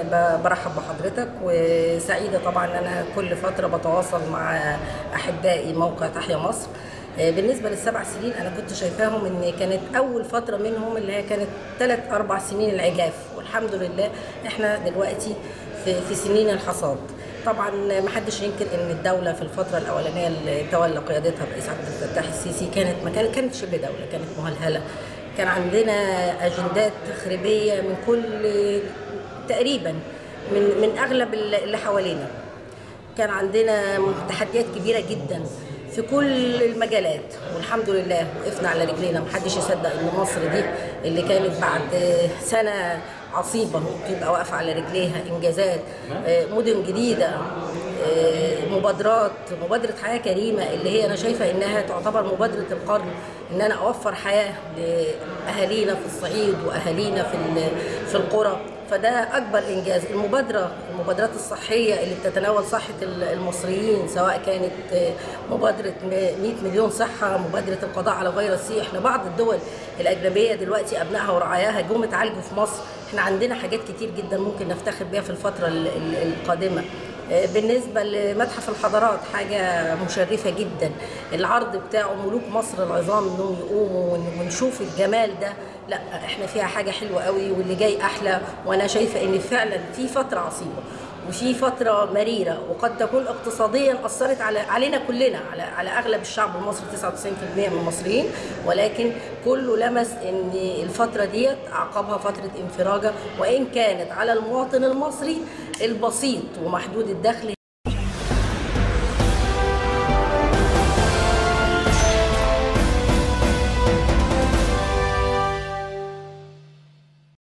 ب- برحب بحضرتك وسعيده طبعا ان انا كل فتره بتواصل مع احبائي موقع تحيا مصر آه، بالنسبه للسبع سنين انا كنت شايفاهم ان كانت اول فتره منهم اللي هي كانت ثلاث اربع سنين العجاف والحمد لله احنا دلوقتي في, في سنين الحصاد طبعا ما حدش ينكر ان الدوله في الفتره الاولانيه اللي تولى قيادتها الرئيس عبد الفتاح السيسي كانت ما كانت كانت شبه دوله كانت مهلهله كان عندنا اجندات تخريبيه من كل تقريبا من من اغلب اللي حوالينا كان عندنا تحديات كبيره جدا في كل المجالات والحمد لله وقفنا على رجلينا محدش يصدق ان مصر دي اللي كانت بعد سنه عصيبه تبقى واقفه على رجليها انجازات آه، مدن جديده آه، مبادرات مبادره حياه كريمه اللي هي انا شايفه انها تعتبر مبادره القرن ان انا اوفر حياه لاهالينا في الصعيد واهالينا في ال- في القرى فده اكبر انجاز المبادره المبادرات الصحيه اللي بتتناول صحه المصريين سواء كانت مبادره 100 مليون صحه مبادره القضاء على فيروس سي احنا بعض الدول الاجنبيه دلوقتي ابنائها ورعاياها جم اتعالجوا في مصر احنا عندنا حاجات كتير جدا ممكن نفتخر بيها في الفتره ال- ال- القادمه بالنسبة لمتحف الحضارات حاجة مشرفة جدا العرض بتاعه ملوك مصر العظام انهم يقوموا ون- ونشوف الجمال ده لا احنا فيها حاجة حلوة قوي واللي جاي احلى وانا شايفة ان فعلا في فترة عصيبة وفي فترة مريرة وقد تكون اقتصاديا أثرت على علينا كلنا على على أغلب الشعب المصري 99% من المصريين ولكن كله لمس إن الفترة ديت أعقبها فترة انفراجة وإن كانت على المواطن المصري البسيط ومحدود الدخل